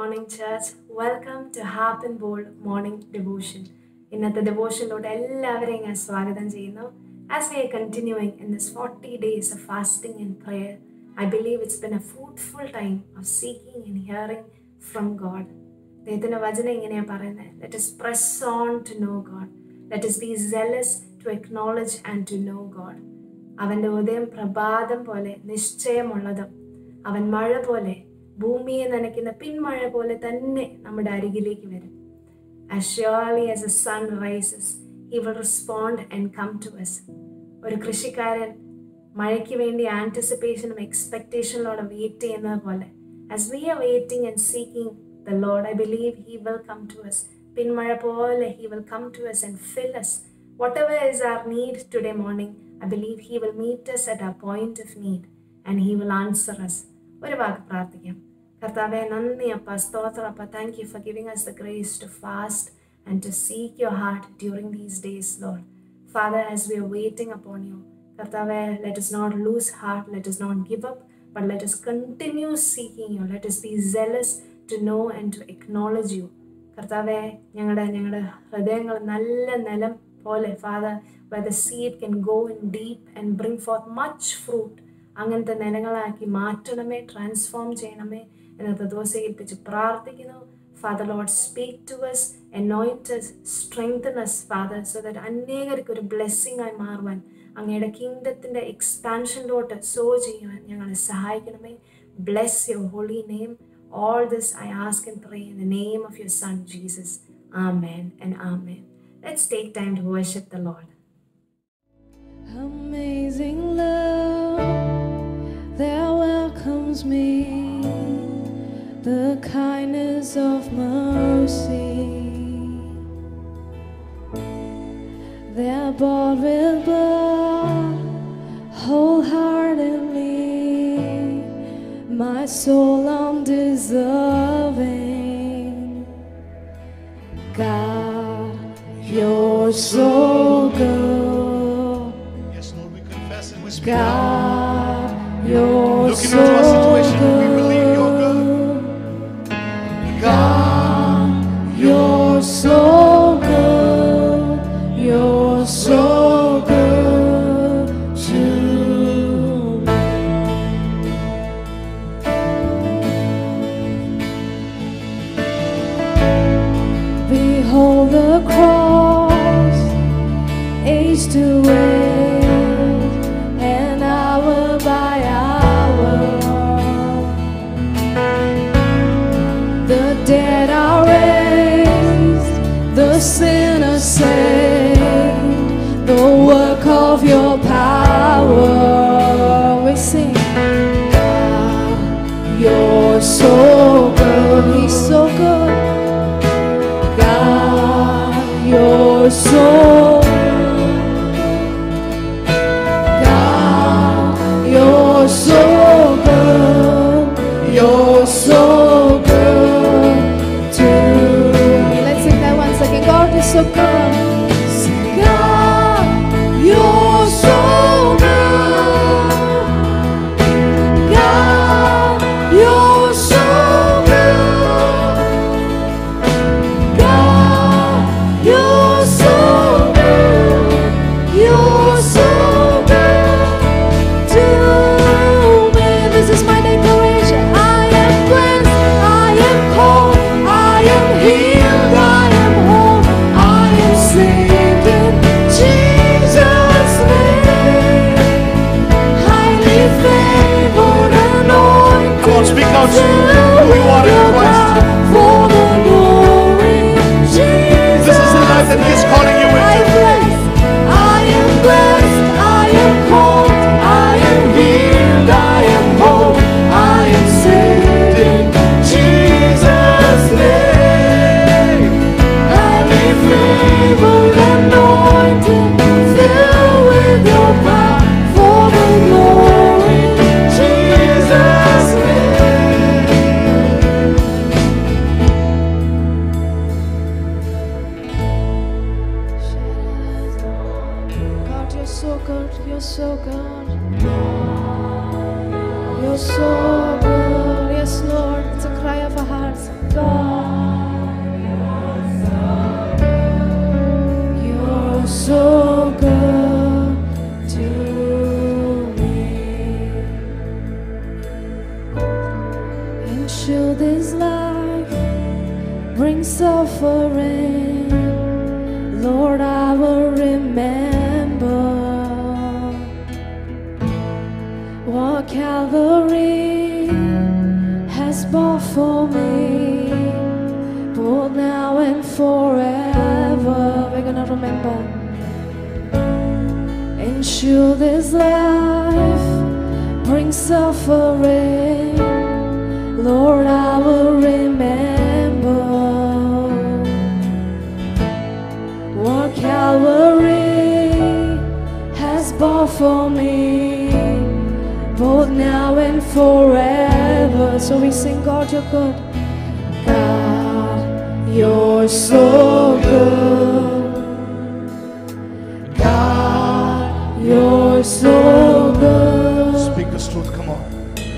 Morning church welcome to hope and bold morning devotion ഇന്നത്തെ ഡിവോഷനിലൂടെ എല്ലാവരെയും ഞാൻ സ്വാഗതം ചെയ്യുന്നു as we are continuing in this forty days of fasting and prayer I believe it's been a fruitful time of seeking and hearing from God ദൈവത്തിൻ്റെ വചനം ഇങ്ങനെയാണ് പറയുന്നത് let us press on to know God let us be zealous to acknowledge and to know God അവൻ്റെ ഉദയം പ്രഭാതം പോലെ നിശ്ചയമുള്ളതും അവൻ മഴ പോലെ ഭൂമിയെ നനയ്ക്കുന്ന പിന്മഴ പോലെ തന്നെ നമ്മുടെ അരികിലേക്ക് വരും as surely as the sun rises he will respond and come to us ഒരു കൃഷിക്കാരൻ മഴയ്ക്ക് വേണ്ടി ആൻറ്റിസിപ്പേഷനും എക്സ്പെക്റ്റേഷനിലോടെ വെയിറ്റ് ചെയ്യുന്നത് പോലെ as we are waiting and seeking the Lord I believe he will come to us പിന്മഴ പോലെ he will come to us and fill us whatever is our need today morning I believe he will meet us at our point of need and he will answer us ഒരു വാക്ക് പ്രാർത്ഥിക്കാം കർത്താവെ നന്ദി അപ്പ സ്തോത്രം അപ്പ thank you for giving us the grace to fast and to seek your heart during these days, Lord. Father, as we are waiting upon you, കർത്താവെ let us not lose heart, let us not give up, but let us continue seeking you. Let us be zealous to know and to acknowledge you. കർത്താവെ ഞങ്ങളുടെ ഞങ്ങളുടെ ഹൃദയങ്ങൾ നല്ല നിലം പോലെ father where the seed can go in deep and bring forth much fruit അങ്ങനത്തെ നിലങ്ങളാക്കി മാറ്റണമേ transform ചെയ്യണമേ എന്നത്തെ ദിവസം ഏൽപ്പിച്ച് പ്രാർത്ഥിക്കുന്നു father Lord speak to us anoint us strengthen us father so that അനേകർക്ക് ഒരു ബ്ലെസ്സിങ് ആയി മാറുവാൻ അങ്ങയുടെ കിങ്ഡത്തിൻ്റെ എക്സ്പാൻഷനിലോട്ട് സോ ചെയ്യുവാൻ ഞങ്ങളെ സഹായിക്കണമേ bless your holy name all this I ask and pray in the name of your Son Jesus. Amen and Amen. Let's take time to worship the Lord. Amazing love that welcomes me, the kindness of mercy that bought with blood wholeheartedly, my soul undeserving. God, you're so good. Yes, Lord, we confess and whisper. God, you're Looking so into our situation, we believe you're good. God, you're so good. You're so good to me. Behold the cross age to age, and hour by hour. The dead are raised, the sinner saved, the work of your power. We sing, God, you're so good, He's so good. God, you're so God, you're so good. You're so good to me. Let's sing that once again. God, you're so You're so good to me. And should this life bring suffering, Lord, I will remember what Calvary has bought for me, both now and forever. We're gonna remember. And should this life bring suffering, Lord, I will remember what Calvary has bought for me, both now and forever. So we sing, God, you're good. God, you're so good. God, you're so good. Speak this truth. Come on.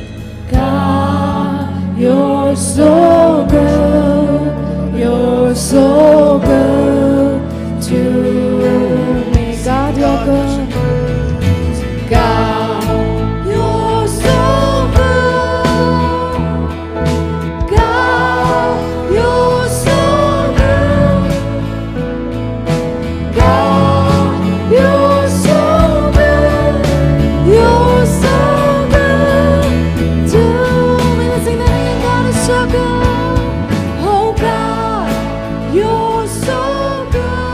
God, you're so good. You're so good to me. God, you're good. God, you're so good. God, you're so good. God, you're so good. You're so good to me. Let's sing that again. God is so good. Oh God, you're so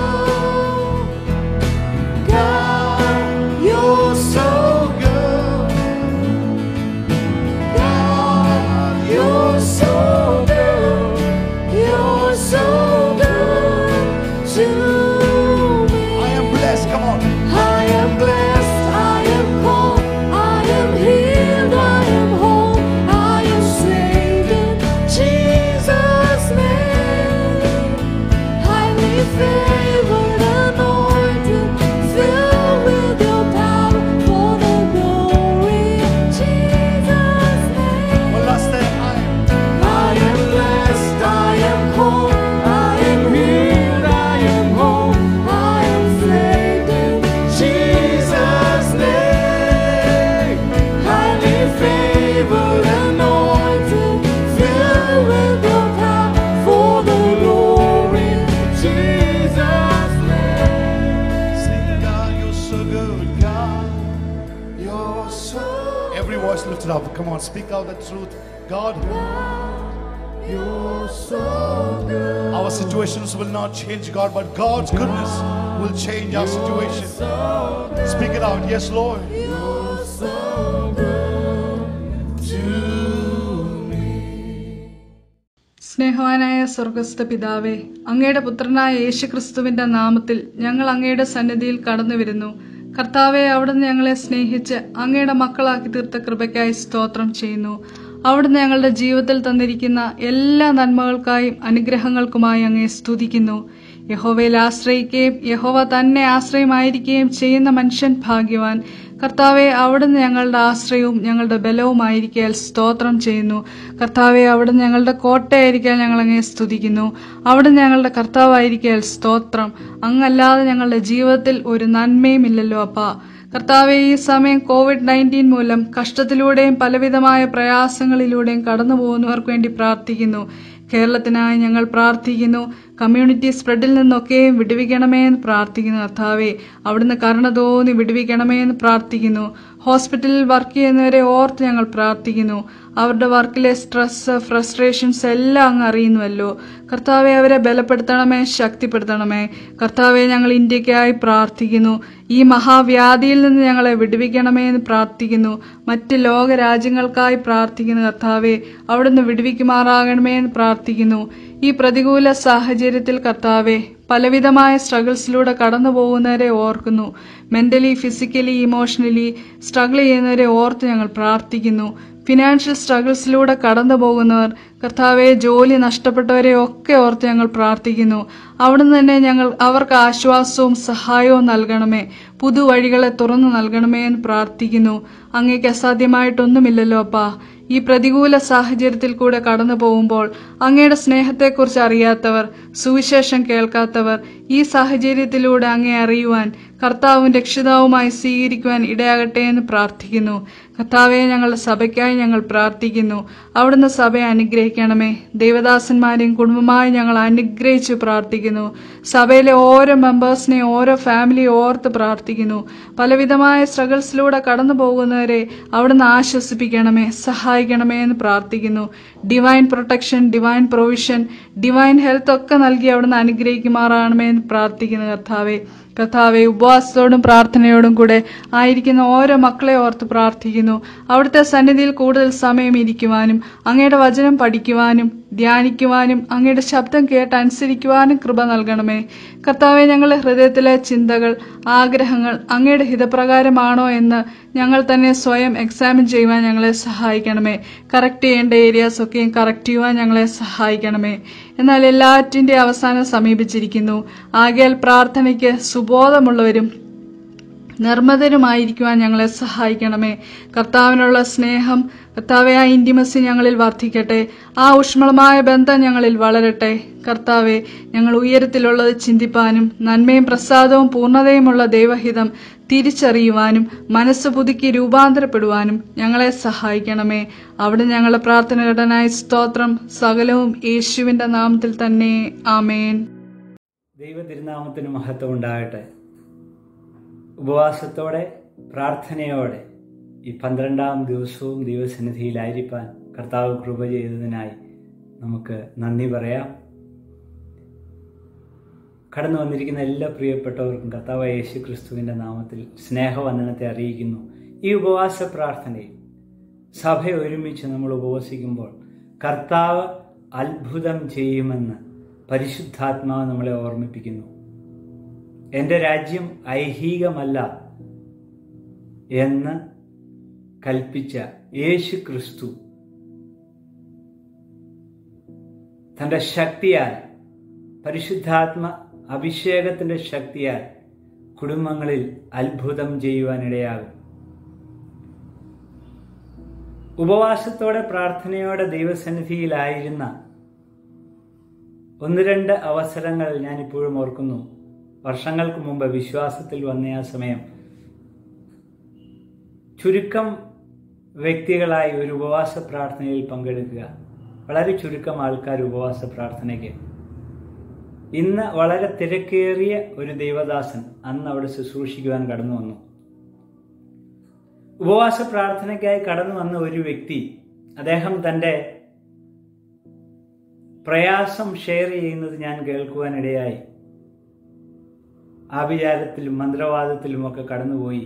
good. God, you're so good. God, you're so good. You're so good to me. I am blessed. Come on. I am blessed, I am called, I am healed, I am whole, I am saved in Jesus' name. Highly favored, anointed, filled with your power for the glory of Jesus' name. One last time. I am. I am blessed, I am called, I am healed, I am whole, I am saved in Jesus' name. Highly favored, anointed, filled with your power for the glory of Jesus' name. Sing, God, you're so good. God, you're so. Every voice lifted up. Come on, speak out the truth. God, You're so good. our situations will not change, God, but God's goodness will change our situation. Speak it out. Yes, Lord. You're so good to me. സ്നേഹവാനായ സ്വർഗസ്ഥ പിതാവേ അങ്ങയുടെ പുത്രനായ യേശുക്രിസ്തുവിന്റെ നാമത്തിൽ ഞങ്ങൾ അങ്ങയുടെ സന്നിധിയിൽ കടന്നു വരുന്നു കർത്താവെ അവിടുന്ന് ഞങ്ങളെ സ്നേഹിച്ച് അങ്ങയുടെ മക്കളാക്കി തീർത്ത കൃപയ്ക്കായി സ്തോത്രം ചെയ്യുന്നു അവിടുന്ന് ഞങ്ങളുടെ ജീവിതത്തിൽ തന്നിരിക്കുന്ന എല്ലാ നന്മകൾക്കായും അനുഗ്രഹങ്ങൾക്കുമായി അങ്ങയെ സ്തുതിക്കുന്നു യഹോവയിൽ ആശ്രയിക്കുകയും യഹോവ തന്നെ ആശ്രയമായിരിക്കുകയും ചെയ്യുന്ന മനുഷ്യൻ ഭാഗ്യവാൻ കർത്താവെ അവിടുന്ന് ഞങ്ങളുടെ ആശ്രയവും ഞങ്ങളുടെ ബലവുമായിരിക്കാൻ സ്തോത്രം ചെയ്യുന്നു കർത്താവെ അവിടുന്ന് ഞങ്ങളുടെ കോട്ടയായിരിക്കാൻ ഞങ്ങൾ അങ്ങേ സ്തുതിക്കുന്നു അവിടുന്ന് ഞങ്ങളുടെ കർത്താവായിരിക്കാൻ സ്തോത്രം അങ്ങല്ലാതെ ഞങ്ങളുടെ ജീവിതത്തിൽ ഒരു നന്മയും ഇല്ലല്ലോ അപ്പാ കർത്താവെ ഈ സമയം കോവിഡ് നയൻറ്റീൻ മൂലം കഷ്ടത്തിലൂടെയും പലവിധമായ പ്രയാസങ്ങളിലൂടെയും കടന്നു പോകുന്നവർക്ക് വേണ്ടി പ്രാർത്ഥിക്കുന്നു കേരളത്തിനായി ഞങ്ങൾ പ്രാർത്ഥിക്കുന്നു കമ്മ്യൂണിറ്റി സ്പ്രെഡിൽ നിന്നൊക്കെയും വിടുവിക്കണമേ എന്ന് പ്രാർത്ഥിക്കുന്നു കർത്താവെ അവിടുന്ന് കരുണ തോന്നി വിടുവിക്കണമേ എന്ന് പ്രാർത്ഥിക്കുന്നു ഹോസ്പിറ്റലിൽ വർക്ക് ചെയ്യുന്നവരെ ഓർത്ത് ഞങ്ങൾ പ്രാർത്ഥിക്കുന്നു അവരുടെ വർക്കിലെ സ്ട്രെസ് ഫ്രസ്ട്രേഷൻസ് എല്ലാം അങ്ങ് അറിയുന്നുവല്ലോ കർത്താവെ അവരെ ബലപ്പെടുത്തണമേ ശക്തിപ്പെടുത്തണമേ കർത്താവെ ഞങ്ങൾ ഇന്ത്യക്കായി പ്രാർത്ഥിക്കുന്നു ഈ മഹാവ്യാധിയിൽ നിന്ന് ഞങ്ങളെ വിടുവിക്കണമേ എന്ന് പ്രാർത്ഥിക്കുന്നു മറ്റ് ലോകരാജ്യങ്ങൾക്കായി പ്രാർത്ഥിക്കുന്നു കർത്താവെ അവിടുന്ന് വിടുവിക്കുമാറാകണമേ എന്ന് പ്രാർത്ഥിക്കുന്നു ഈ പ്രതികൂല സാഹചര്യത്തിൽ കർത്താവെ പലവിധമായ സ്ട്രഗിൾസിലൂടെ കടന്നു പോകുന്നവരെ ഓർക്കുന്നു മെന്റലി ഫിസിക്കലി ഇമോഷണലി സ്ട്രഗിൾ ചെയ്യുന്നവരെ ഓർത്ത് ഞങ്ങൾ പ്രാർത്ഥിക്കുന്നു ഫിനാൻഷ്യൽ സ്ട്രഗിൾസിലൂടെ കടന്നു പോകുന്നവർ കർത്താവെ ജോലി നഷ്ടപ്പെട്ടവരെ ഒക്കെ ഓർത്ത് ഞങ്ങൾ പ്രാർത്ഥിക്കുന്നു അവിടുന്ന് തന്നെ ഞങ്ങൾ അവർക്ക് ആശ്വാസവും സഹായവും നൽകണമേ പുതുവഴികളെ തുറന്നു നൽകണമേ എന്ന് പ്രാർത്ഥിക്കുന്നു അങ്ങേക്ക് അസാധ്യമായിട്ടൊന്നുമില്ലല്ലോ അപ്പാ ഈ പ്രതികൂല സാഹചര്യത്തിൽ കൂടെ കടന്നു പോകുമ്പോൾ അങ്ങയുടെ സ്നേഹത്തെക്കുറിച്ച് അറിയാത്തവർ സുവിശേഷം കേൾക്കാത്തവർ ഈ സാഹചര്യത്തിലൂടെ അങ്ങേ അറിയുവാൻ കർത്താവും രക്ഷിതാവുമായി സ്വീകരിക്കുവാൻ ഇടയാകട്ടെ എന്ന് പ്രാർത്ഥിക്കുന്നു കർത്താവെ ഞങ്ങളുടെ സഭയ്ക്കായി ഞങ്ങൾ പ്രാർത്ഥിക്കുന്നു അവിടുന്ന് സഭയെ അനുഗ്രഹിക്കണമേ ദൈവദാസന്മാരെയും കുടുംബമായി ഞങ്ങൾ അനുഗ്രഹിച്ച് പ്രാർത്ഥിക്കുന്നു സഭയിലെ ഓരോ മെമ്പേഴ്സിനെയും ഓരോ ഫാമിലിയും ഓർത്ത് പ്രാർത്ഥിക്കുന്നു പലവിധമായ സ്ട്രഗിൾസിലൂടെ കടന്നു പോകുന്നവരെ അവിടുന്ന് ആശ്വസിപ്പിക്കണമേ സഹായിക്കണമേ എന്ന് പ്രാർത്ഥിക്കുന്നു divine protection divine provision divine health ഒക്കെ നൽകി അവിടുന്ന് അനുഗ്രഹിക്കുമാറാണമേ എന്ന് പ്രാർത്ഥിക്കുന്നു കർത്താവെ കർത്താവെ ഉപവാസത്തോടും പ്രാർത്ഥനയോടും കൂടെ ആയിരിക്കുന്ന ഓരോ മക്കളെ ഓർത്ത് പ്രാർത്ഥിക്കുന്നു അവിടുത്തെ സന്നിധിയിൽ കൂടുതൽ സമയം ഇരിക്കുവാനും അങ്ങയുടെ വചനം പഠിക്കുവാനും ധ്യാനിക്കുവാനും അങ്ങയുടെ ശബ്ദം കേട്ട് അനുസരിക്കുവാനും കൃപ നൽകണമേ കർത്താവെ ഞങ്ങളുടെ ഹൃദയത്തിലെ ചിന്തകൾ ആഗ്രഹങ്ങൾ അങ്ങയുടെ ഹിതപ്രകാരമാണോ എന്ന് ഞങ്ങൾ തന്നെ സ്വയം എക്സാമിൻ ചെയ്യുവാൻ ഞങ്ങളെ സഹായിക്കണമേ കറക്റ്റ് ചെയ്യേണ്ട ഏരിയാസ് ഒക്കെയും കറക്റ്റ് ചെയ്യുവാൻ ഞങ്ങളെ സഹായിക്കണമേ എന്നാൽ എല്ലാറ്റിൻ്റെ അവസാനം സമീപിച്ചിരിക്കുന്നു ആകയാൽ പ്രാർത്ഥനയ്ക്ക് സുബോധമുള്ളവരും നിർമ്മതരുമായിരിക്കുവാൻ ഞങ്ങളെ സഹായിക്കണമേ കർത്താവിനുള്ള സ്നേഹം കർത്താവെ ആ ഇൻറ്റിമസി ഞങ്ങളിൽ വർദ്ധിക്കട്ടെ ആ ഊഷ്മളമായ ബന്ധം ഞങ്ങളിൽ വളരട്ടെ കർത്താവെ ഞങ്ങൾ ഉയരത്തിലുള്ളത് ചിന്തിപ്പാനും നന്മയും പ്രസാദവും പൂർണ്ണതയുമുള്ള ദൈവഹിതം തിരിച്ചറിയുവാനും മനസ്സ് പുതുക്കി രൂപാന്തരപ്പെടുവാനും ഞങ്ങളെ സഹായിക്കണമേ അവിടെ ഞങ്ങളുടെ പ്രാർത്ഥനകടനായി സ്തോത്രം സകലവും യേശുവിൻ്റെ നാമത്തിൽ തന്നെ ആമേൻ ദൈവ തിരുനാമത്തിന് മഹത്വം ഉണ്ടാകട്ടെ ഉപവാസത്തോടെ പ്രാർത്ഥനയോടെ ഈ പന്ത്രണ്ടാം ദിവസവും ദൈവസന്നിധിയിലായിരിക്കാൻ കർത്താവ് കൃപ ചെയ്തതിനായി നമുക്ക് നന്ദി പറയാം കടന്നു വന്നിരിക്കുന്ന എല്ലാ പ്രിയപ്പെട്ടവർക്കും കർത്താവ് യേശു ക്രിസ്തുവിൻ്റെ നാമത്തിൽ സ്നേഹവന്ദനത്തെ അറിയിക്കുന്നു ഈ ഉപവാസ പ്രാർത്ഥനയിൽ സഭ ഒരുമിച്ച് നമ്മൾ ഉപവസിക്കുമ്പോൾ കർത്താവ് അത്ഭുതം ചെയ്യുമെന്ന് പരിശുദ്ധാത്മാവ് നമ്മളെ ഓർമ്മിപ്പിക്കുന്നു എൻ്റെ രാജ്യം ഐഹികമല്ല എന്ന് കൽപ്പിച്ച യേശു ക്രിസ്തു തൻ്റെ ശക്തിയാൽ പരിശുദ്ധാത്മ അഭിഷേകത്തിൻ്റെ ശക്തിയാൽ കുടുംബങ്ങളിൽ അത്ഭുതം ചെയ്യുവാനിടയാകും ഉപവാസത്തോടെ പ്രാർത്ഥനയോടെ ദൈവസന്നിധിയിലായിരുന്ന ഒന്ന് രണ്ട് അവസരങ്ങൾ ഞാൻ ഇപ്പോഴും ഓർക്കുന്നു വർഷങ്ങൾക്ക് മുമ്പ് വിശ്വാസത്തിൽ വന്ന ആ സമയം ചുരുക്കം വ്യക്തികളായി ഒരു ഉപവാസ പ്രാർത്ഥനയിൽ പങ്കെടുക്കുക വളരെ ചുരുക്കം ആൾക്കാർ ഉപവാസ പ്രാർത്ഥനയ്ക്ക് ഇന്ന് വളരെ തിരക്കേറിയ ഒരു ദൈവദാസൻ അന്ന് അവിടെ ശുശ്രൂഷിക്കുവാൻ കടന്നു വന്നു ഉപവാസ പ്രാർത്ഥനയ്ക്കായി കടന്നു വന്ന ഒരു വ്യക്തി അദ്ദേഹം തൻ്റെ പ്രയാസം ഷെയർ ചെയ്യുന്നത് ഞാൻ കേൾക്കുവാനിടയായി ആഭിചാരത്തിലും മന്ത്രവാദത്തിലുമൊക്കെ കടന്നുപോയി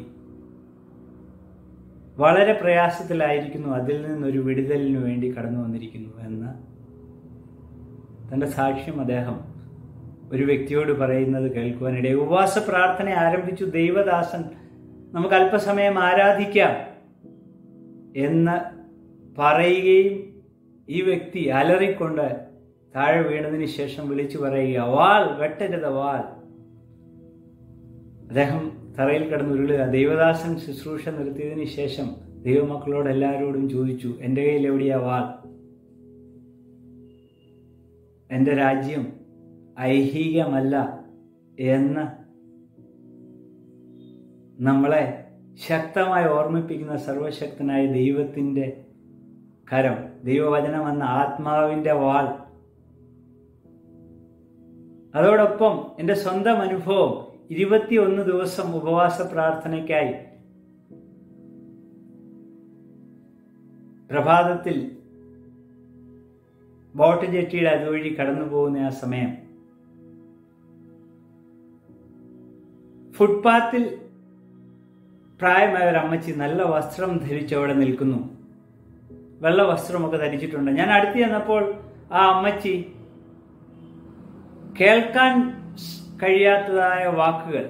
വളരെ പ്രയാസത്തിലായിരിക്കുന്നു അതിൽ നിന്നൊരു വിടുതലിനു വേണ്ടി കടന്നു വന്നിരിക്കുന്നു എന്ന് തൻ്റെ സാക്ഷ്യം അദ്ദേഹം ഒരു വ്യക്തിയോട് പറയുന്നത് കേൾക്കുവാനിടയിൽ ഉപവാസ പ്രാർത്ഥന ആരംഭിച്ചു ദൈവദാസൻ നമുക്ക് അല്പസമയം ആരാധിക്കാം എന്ന് പറയുകയും ഈ വ്യക്തി അലറിക്കൊണ്ട് താഴെ വീണതിന് ശേഷം വിളിച്ചു പറയുക വാൾ വെട്ടരുത് വാൾ അദ്ദേഹം തറയിൽ കിടന്ന് ഉരുളുക ദൈവദാസൻ ശുശ്രൂഷ നിർത്തിയതിന് ശേഷം ദൈവമക്കളോട് എല്ലാവരോടും ചോദിച്ചു എൻ്റെ കയ്യിൽ എവിടെയാ വാൾ എൻ്റെ രാജ്യം ഐഹികമല്ല എന്ന് നമ്മളെ ശക്തമായി ഓർമ്മിപ്പിക്കുന്ന സർവശക്തനായ ദൈവത്തിൻ്റെ കരം ദൈവവചനം എന്ന ആത്മാവിൻ്റെ വാൾ അതോടൊപ്പം എൻ്റെ സ്വന്തം അനുഭവം ഇരുപത്തിയൊന്ന് ദിവസം ഉപവാസ പ്രാർത്ഥനയ്ക്കായി പ്രഭാതത്തിൽ ബോട്ട് ജെട്ടിയുടെ അതുവഴി കടന്നു പോകുന്ന ആ സമയം ഫുട്പാത്തിൽ പ്രായമായ ഒരു അമ്മച്ചി നല്ല വസ്ത്രം ധരിച്ച് അവിടെ നിൽക്കുന്നു വെള്ള വസ്ത്രമൊക്കെ ധരിച്ചിട്ടുണ്ട് ഞാൻ അടുത്ത് ചെന്നപ്പോൾ ആ അമ്മച്ചി കേൾക്കാൻ കഴിയാത്തതായ വാക്കുകൾ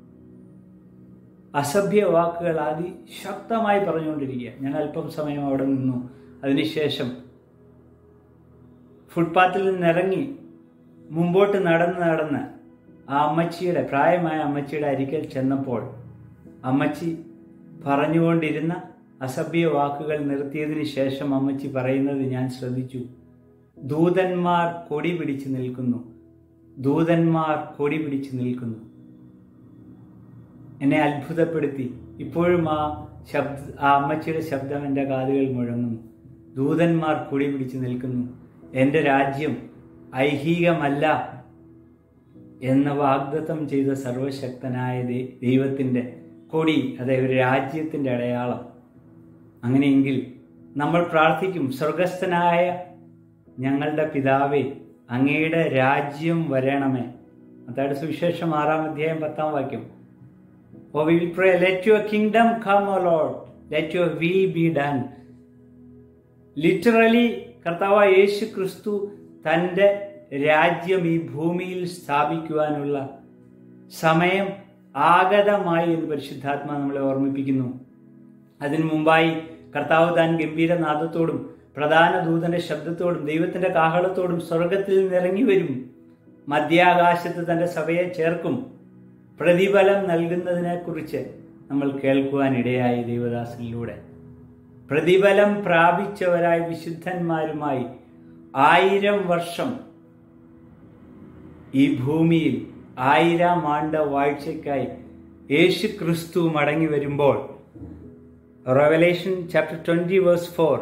അസഭ്യ വാക്കുകൾ അതിശക്തമായി പറഞ്ഞുകൊണ്ടിരിക്കുക ഞാൻ അല്പം സമയം അവിടെ നിന്നു അതിനുശേഷം ഫുട്പാത്തിൽ നിന്നിറങ്ങി മുമ്പോട്ട് നടന്ന് നടന്ന് ആ അമ്മച്ചിയുടെ പ്രായമായ അമ്മച്ചിയുടെ അരികിൽ ചെന്നപ്പോൾ അമ്മച്ചി പറഞ്ഞുകൊണ്ടിരുന്ന അസഭ്യ വാക്കുകൾ നിർത്തിയതിന് ശേഷം അമ്മച്ചി പറയുന്നത് ഞാൻ ശ്രദ്ധിച്ചു ദൂതന്മാർ കൊടി പിടിച്ചു നിൽക്കുന്നു ദൂതന്മാർ കൊടി പിടിച്ചു നിൽക്കുന്നു എന്നെ അത്ഭുതപ്പെടുത്തി ഇപ്പോഴും ആ ശബ്ദ ആ അമ്മച്ചിയുടെ ശബ്ദം എൻ്റെ കാതുകൾ മുഴങ്ങുന്നു ദൂതന്മാർ കൊടി പിടിച്ചു നിൽക്കുന്നു എൻ്റെ രാജ്യം ഐഹികമല്ല എന്ന വാഗ്ദത്തം ചെയ്ത സർവശക്തനായ ദൈ- ദൈവത്തിൻ്റെ കൊടി അതായത് ഒരു രാജ്യത്തിൻ്റെ അടയാളം അങ്ങനെയെങ്കിൽ നമ്മൾ പ്രാർത്ഥിക്കും സ്വർഗസ്ഥനായ ഞങ്ങളുടെ പിതാവേ അങ്ങയുടെ രാജ്യം വരണമേ അതായത് സുവിശേഷം ആറാം അധ്യായം പത്താം വാക്യം oh will pray let your kingdom come O Lord let your will be done literally കർത്താവ് യേശു ക്രിസ്തു തൻ്റെ രാജ്യം ഈ ഭൂമിയിൽ സ്ഥാപിക്കുവാനുള്ള സമയം ആഗതമായി എന്ന് പരിശുദ്ധാത്മാ നമ്മളെ ഓർമ്മിപ്പിക്കുന്നു അതിനു മുമ്പായി കർത്താവ് താൻ ഗംഭീരനാദത്തോടും പ്രധാന ദൂതന്റെ ശബ്ദത്തോടും ദൈവത്തിന്റെ കാഹളത്തോടും സ്വർഗത്തിൽ നിന്നിറങ്ങി വരും മധ്യാകാശത്ത് തന്റെ സഭയെ ചേർക്കും പ്രതിഫലം നൽകുന്നതിനെക്കുറിച്ച് നമ്മൾ കേൾക്കുവാനിടയായി ദൈവദാസനിലൂടെ പ്രതിഫലം പ്രാപിച്ചവരായ വിശുദ്ധന്മാരുമായി ആയിരം വർഷം ഈ ഭൂമിയിൽ ആയിരം ആണ്ട് വാഴ്ചയ്ക്കായി യേശു ക്രിസ്തു മടങ്ങി വരുമ്പോൾ Revelation chapter twenty verse four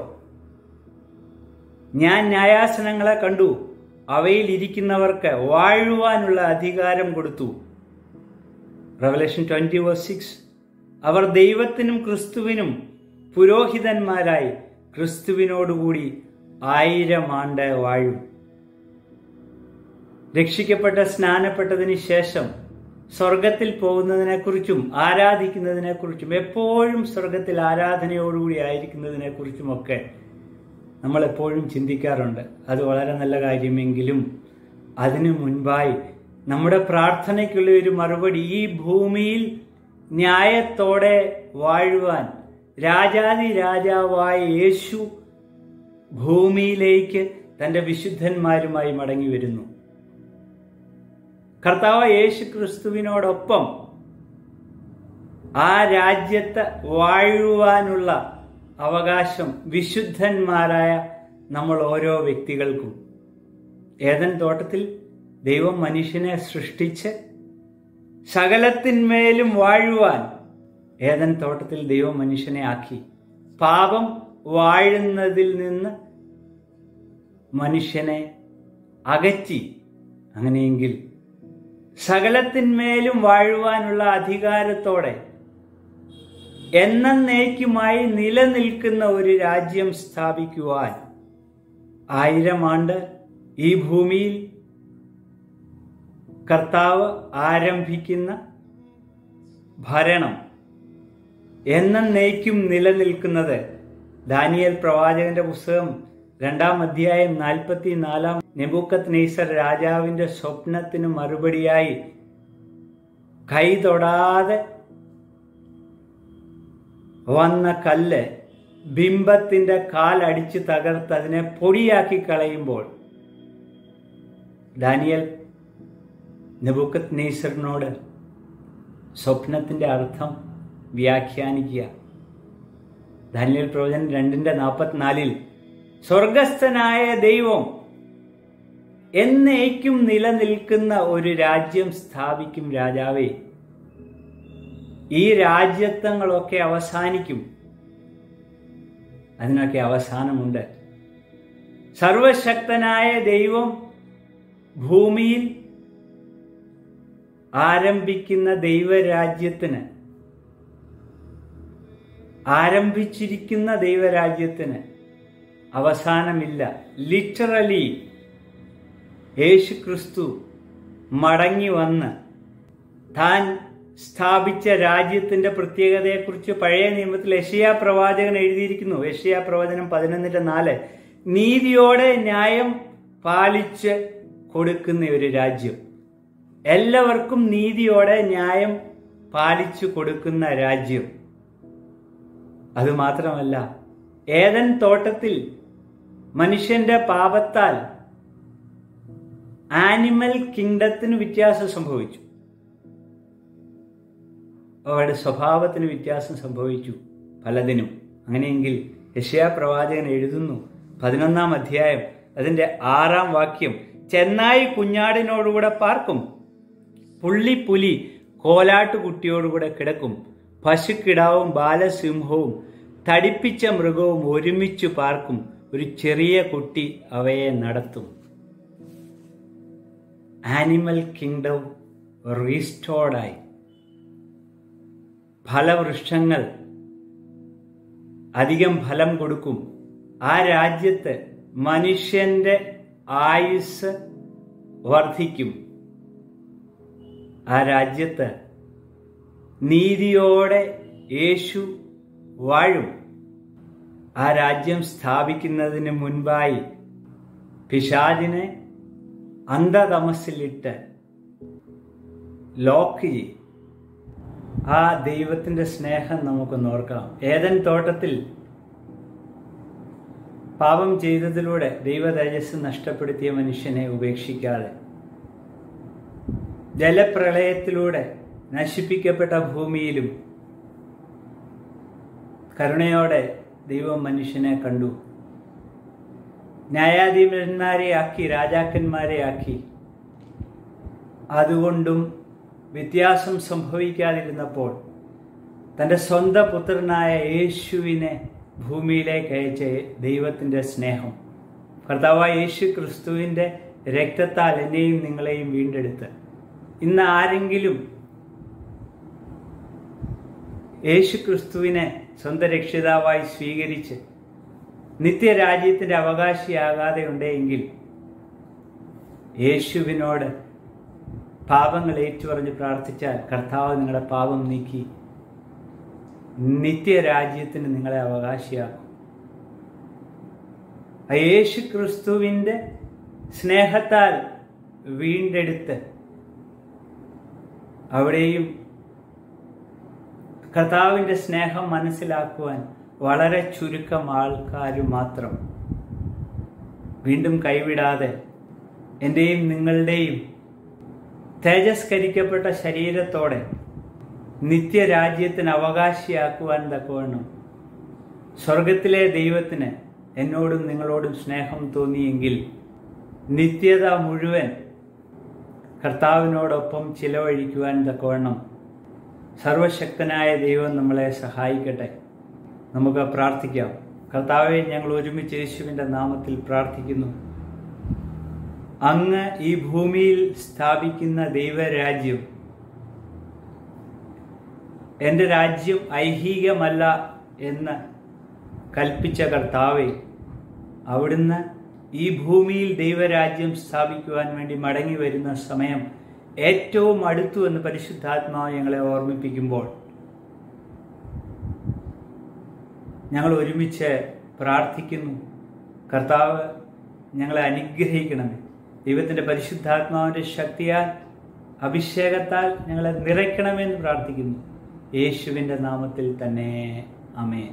ഞാൻ ന്യായാസനങ്ങളെ കണ്ടു അവയിൽ ഇരിക്കുന്നവർക്ക് വാഴുവാനുള്ള അധികാരം കൊടുത്തു റെവലേഷൻ ട്വന്റി വേഴ്സ് സിക്സ് അവർ ദൈവത്തിനും ക്രിസ്തുവിനും പുരോഹിതന്മാരായി ക്രിസ്തുവിനോടുകൂടി ആയിരം ആണ്ട് വാഴും രക്ഷിക്കപ്പെട്ട സ്നാനപ്പെട്ടതിന് ശേഷം സ്വർഗത്തിൽ പോകുന്നതിനെക്കുറിച്ചും ആരാധിക്കുന്നതിനെക്കുറിച്ചും എപ്പോഴും സ്വർഗത്തിൽ ആരാധനയോടുകൂടി ആയിരിക്കുന്നതിനെക്കുറിച്ചുമൊക്കെ നമ്മൾ എപ്പോഴും ചിന്തിക്കാറുണ്ട് അത് വളരെ നല്ല കാര്യമെങ്കിലും അതിനു മുൻപായി നമ്മുടെ പ്രാർത്ഥനയ്ക്കുള്ള ഒരു മറുപടി ഈ ഭൂമിയിൽ ന്യായത്തോടെ വാഴുവാൻ രാജാതി രാജാവായ യേശു ഭൂമിയിലേക്ക് തൻ്റെ വിശുദ്ധന്മാരുമായി മടങ്ങി വരുന്നു കർത്താവ് യേശു ക്രിസ്തുവിനോടൊപ്പം ആ രാജ്യത്ത് വാഴുവാനുള്ള അവകാശം വിശുദ്ധന്മാരായ നമ്മൾ ഓരോ വ്യക്തികൾക്കും ഏതൻ തോട്ടത്തിൽ ദൈവം മനുഷ്യനെ സൃഷ്ടിച്ച് സകലത്തിന്മേലും വാഴുവാൻ ഏതൻ തോട്ടത്തിൽ ദൈവം മനുഷ്യനെ ആക്കി പാപം വാഴുന്നതിൽ നിന്ന് മനുഷ്യനെ അകറ്റി അങ്ങനെയെങ്കിൽ സകലത്തിന്മേലും വാഴുവാനുള്ള അധികാരത്തോടെ എന്നേക്കുമായി നിലനിൽക്കുന്ന ഒരു രാജ്യം സ്ഥാപിക്കുവാൻ ആയിരം ആണ്ട് ഈ ഭൂമിയിൽ കർത്താവ് ആരംഭിക്കുന്ന ഭരണം എന്നേക്കും നിലനിൽക്കുന്നത് ദാനിയൽ പ്രവാചകന്റെ പുസ്തകം രണ്ടാം അധ്യായം നാൽപ്പത്തി നാലാം നെബുക്കത്ത് നെയ്സർ രാജാവിന്റെ സ്വപ്നത്തിന് മറുപടിയായി കൈ തൊടാതെ വന്ന കല്ല് ബിംബത്തിന്റെ കാലടിച്ച് തകർത്ത് അതിനെ പൊടിയാക്കി കളയുമ്പോൾ ദാനിയൽ നെബുക്കത്ത് നെയ്സറിനോട് സ്വപ്നത്തിന്റെ അർത്ഥം വ്യാഖ്യാനിക്കുക ദാനിയൽ പ്രവചൻ രണ്ടിന്റെ നാൽപ്പത്തിനാലിൽ സ്വർഗസ്ഥനായ ദൈവം എന്നേക്കും നിലനിൽക്കുന്ന ഒരു രാജ്യം സ്ഥാപിക്കും രാജാവേ ഈ രാജ്യത്വങ്ങളൊക്കെ അവസാനിക്കും അതിനൊക്കെ അവസാനമുണ്ട് സർവശക്തനായ ദൈവം ഭൂമിയിൽ ആരംഭിക്കുന്ന ദൈവരാജ്യത്തിന് ആരംഭിച്ചിരിക്കുന്ന ദൈവരാജ്യത്തിന് അവസാനമില്ല ലിറ്ററലി യേശു ക്രിസ്തു മടങ്ങി വന്ന് താൻ സ്ഥാപിച്ച രാജ്യത്തിന്റെ പ്രത്യേകതയെക്കുറിച്ച് പഴയ നിയമത്തിൽ യഷയാ പ്രവാചകൻ എഴുതിയിരിക്കുന്നു യഷയാ പ്രവചനം പതിനൊന്നിന്റെ നാല് നീതിയോടെ ന്യായം പാലിച്ച് കൊടുക്കുന്ന ഒരു രാജ്യം എല്ലാവർക്കും നീതിയോടെ ന്യായം പാലിച്ചു കൊടുക്കുന്ന രാജ്യം അതുമാത്രമല്ല ഏതൻ തോട്ടത്തിൽ മനുഷ്യന്റെ പാപത്താൽ ആനിമൽ കിങ്ഡത്തിന് വ്യത്യാസം സംഭവിച്ചു അവരുടെ സ്വഭാവത്തിന് വ്യത്യാസം സംഭവിച്ചു പലതിനും അങ്ങനെയെങ്കിൽ യശയാ പ്രവാചകൻ എഴുതുന്നു പതിനൊന്നാം അധ്യായം അതിൻ്റെ ആറാം വാക്യം ചെന്നായി കുഞ്ഞാടിനോടുകൂടെ പാർക്കും പുള്ളിപ്പുലി കോലാട്ടുകുട്ടിയോടുകൂടെ കിടക്കും പശുക്കിടാവും ബാലസിംഹവും തടിപ്പിച്ച മൃഗവും ഒരുമിച്ച് പാർക്കും ഒരു ചെറിയ കുട്ടി അവയെ നടത്തും ആനിമൽ കിങ്ഡം റീസ്റ്റോർഡായി ഫലവൃക്ഷങ്ങൾ അധികം ഫലം കൊടുക്കും ആ രാജ്യത്ത് മനുഷ്യന്റെ ആയുസ് വർദ്ധിക്കും ആ രാജ്യത്ത് നീതിയോടെ യേശു വാഴും ആ രാജ്യം സ്ഥാപിക്കുന്നതിന് മുൻപായി പിശാചിനെ അന്ധതമസിലിട്ട് ലോക്ക് ചെയ്യും ആ ദൈവത്തിന്റെ സ്നേഹം നമുക്കൊന്ന് ഓർക്കാം ഏതൻ തോട്ടത്തിൽ പാപം ചെയ്തതിലൂടെ ദൈവ തേജസ് നഷ്ടപ്പെടുത്തിയ മനുഷ്യനെ ഉപേക്ഷിക്കാതെ ജലപ്രളയത്തിലൂടെ നശിപ്പിക്കപ്പെട്ട ഭൂമിയിലും കരുണയോടെ ദൈവം മനുഷ്യനെ കണ്ടു ന്യായാധിപന്മാരെ ആക്കി രാജാക്കന്മാരെ ആക്കി അതുകൊണ്ടും വ്യത്യാസം സംഭവിക്കാതിരുന്നപ്പോൾ തൻ്റെ സ്വന്തം പുത്രനായ യേശുവിനെ ഭൂമിയിലേക്ക് അയച്ച ദൈവത്തിൻ്റെ സ്നേഹം കർത്താവായ യേശു ക്രിസ്തുവിൻ്റെ രക്തത്താൽ എന്നെയും നിങ്ങളെയും വീണ്ടെടുത്ത് ഇന്ന് ആരെങ്കിലും യേശു ക്രിസ്തുവിനെ സ്വന്തം രക്ഷിതാവായി സ്വീകരിച്ച് നിത്യരാജ്യത്തിൻ്റെ അവകാശിയാകാതെ ഉണ്ടെങ്കിൽ യേശുവിനോട് പാപങ്ങൾ ഏറ്റുപറഞ്ഞ് പ്രാർത്ഥിച്ചാൽ കർത്താവ് നിങ്ങളുടെ പാപം നീക്കി നിത്യരാജ്യത്തിന് നിങ്ങളെ അവകാശിയാക്കും ആ യേശു ക്രിസ്തുവിൻ്റെ സ്നേഹത്താൽ വീണ്ടെടുത്ത് അവിടെയും കർത്താവിൻ്റെ സ്നേഹം മനസ്സിലാക്കുവാൻ വളരെ ചുരുക്കം ആൾക്കാർ മാത്രം വീണ്ടും കൈവിടാതെ എൻ്റെയും നിങ്ങളുടെയും തേജസ്കരിക്കപ്പെട്ട ശരീരത്തോടെ നിത്യരാജ്യത്തിന് അവകാശിയാക്കുവാൻ തക്കവണ്ണം സ്വർഗത്തിലെ ദൈവത്തിന് എന്നോടും നിങ്ങളോടും സ്നേഹം തോന്നിയെങ്കിൽ നിത്യത മുഴുവൻ കർത്താവിനോടൊപ്പം ചിലവഴിക്കുവാൻ തക്കവണ്ണം സർവശക്തനായ ദൈവം നമ്മളെ സഹായിക്കട്ടെ നമുക്ക് പ്രാർത്ഥിക്കാം കർത്താവെ ഞങ്ങൾ ഒരുമിച്ച് യേശുവിൻ്റെ നാമത്തിൽ പ്രാർത്ഥിക്കുന്നു അങ്ങ് ഈ ഭൂമിയിൽ സ്ഥാപിക്കുന്ന ദൈവരാജ്യം എൻ്റെ രാജ്യം ഐഹികമല്ല എന്ന് കൽപ്പിച്ച കർത്താവെ അവിടുന്ന് ഈ ഭൂമിയിൽ ദൈവരാജ്യം സ്ഥാപിക്കുവാൻ വേണ്ടി മടങ്ങി വരുന്ന സമയം ഏറ്റവും അടുത്തു എന്ന് പരിശുദ്ധാത്മാവ് ഞങ്ങളെ ഓർമ്മിപ്പിക്കുമ്പോൾ ഞങ്ങൾ ഒരുമിച്ച് പ്രാർത്ഥിക്കുന്നു കർത്താവ് ഞങ്ങളെ അനുഗ്രഹിക്കണമേ ദൈവത്തിൻ്റെ പരിശുദ്ധാത്മാവിൻ്റെ ശക്തിയാൽ അഭിഷേകത്താൽ ഞങ്ങളെ നിറയ്ക്കണമെന്ന് പ്രാർത്ഥിക്കുന്നു യേശുവിൻ്റെ നാമത്തിൽ തന്നെ അമേൻ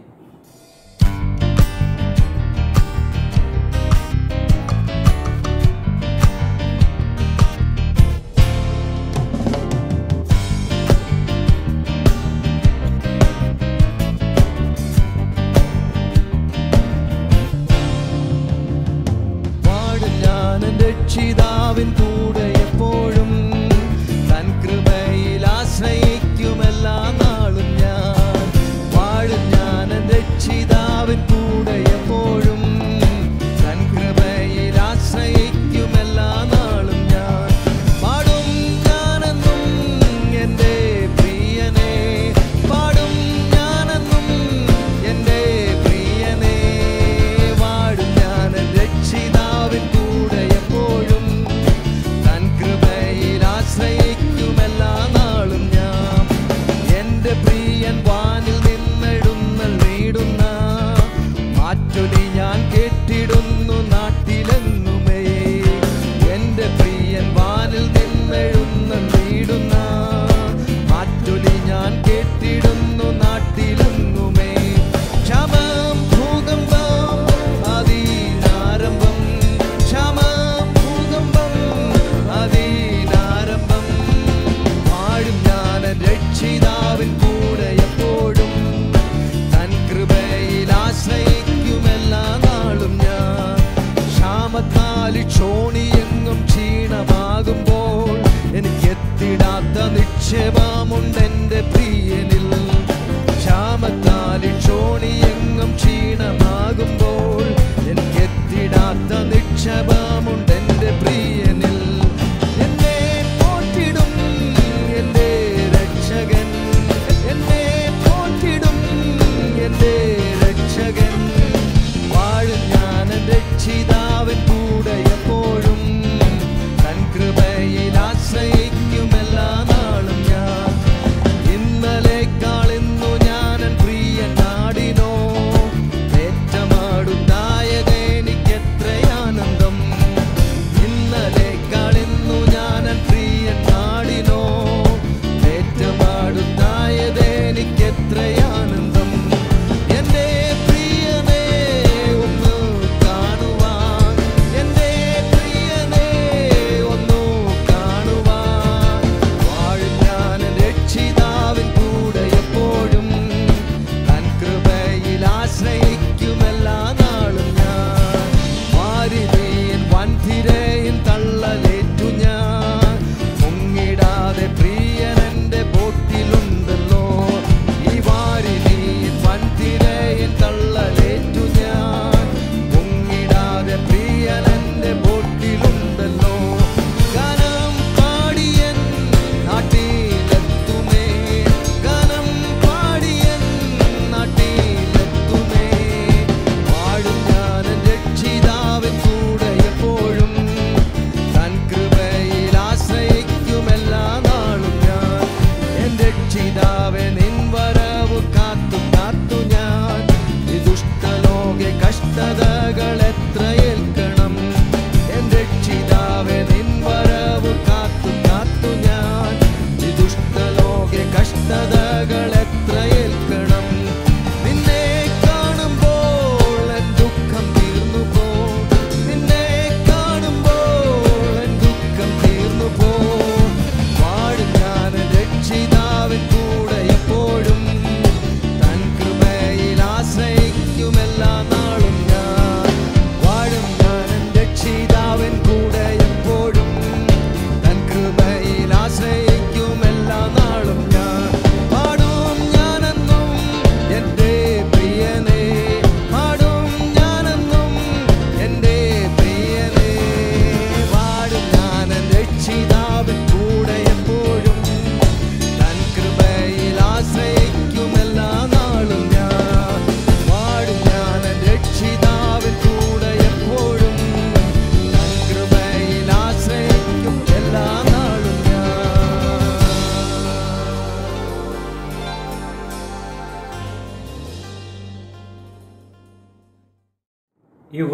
പാടും ഞാൻ എൻ്റെ രക്ഷിതാവിൻ കൂടെ എപ്പോഴും തൻ കൃപയിൽ ആശ്രയിക്കും എല്ലാ നാളും ഞാൻ പാടും ഞാൻ എൻ്റെ രക്ഷിതാവിൻ കൂടെ എപ്പോഴും തൻ കൃപയിൽ ആശ്രയിക്കും എല്ലാ നാളും ഞാൻ പാടും ഞാനെന്നും എൻ്റെ പ്രിയനെ പാടും ഞാനെന്നും എൻ്റെ പ്രിയനെ വാടും ഞാൻ എൻ്റെ രക്ഷിതാവിൻ കൂടെ എപ്പോഴും തൻ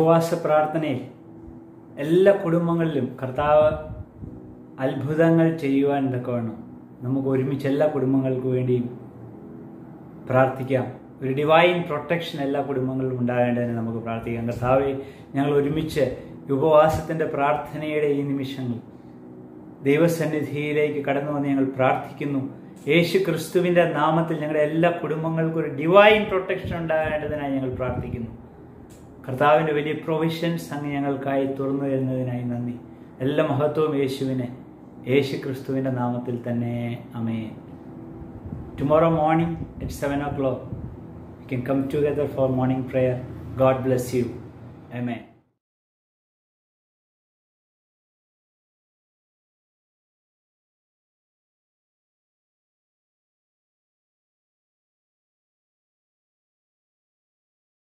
ഉപവാസ പ്രാർത്ഥനയിൽ എല്ലാ കുടുംബങ്ങളിലും കർത്താവ് അത്ഭുതങ്ങൾ ചെയ്യുവാൻ തക്കവണ്ണം നമുക്ക് ഒരുമിച്ച് എല്ലാ കുടുംബങ്ങൾക്ക് വേണ്ടിയും പ്രാർത്ഥിക്കാം ഒരു ഡിവൈൻ പ്രൊട്ടക്ഷൻ എല്ലാ കുടുംബങ്ങളിലും ഉണ്ടാകേണ്ടതിന് നമുക്ക് പ്രാർത്ഥിക്കാം കർത്താവെ ഞങ്ങൾ ഒരുമിച്ച് ഈ ഉപവാസത്തിൻ്റെ പ്രാർത്ഥനയുടെ ഈ നിമിഷങ്ങൾ ദൈവസന്നിധിയിലേക്ക് കടന്നു വന്ന് ഞങ്ങൾ പ്രാർത്ഥിക്കുന്നു യേശു ക്രിസ്തുവിൻ്റെ നാമത്തിൽ ഞങ്ങളുടെ എല്ലാ കുടുംബങ്ങൾക്കും ഒരു ഡിവൈൻ പ്രൊട്ടക്ഷൻ ഉണ്ടാകേണ്ടതിനായി ഞങ്ങൾ പ്രാർത്ഥിക്കുന്നു കർത്താവിൻ്റെ വലിയ പ്രൊവിഷൻസ് അങ്ങ് ഞങ്ങൾക്കായി തുറന്നു തരുന്നതിനായി നന്ദി എല്ലാ മഹത്വവും യേശുവിനെ യേശു ക്രിസ്തുവിൻ്റെ നാമത്തിൽ തന്നെ അമേ tomorrow morning at seven o'clock you can come together for morning prayer. God bless you. Amen.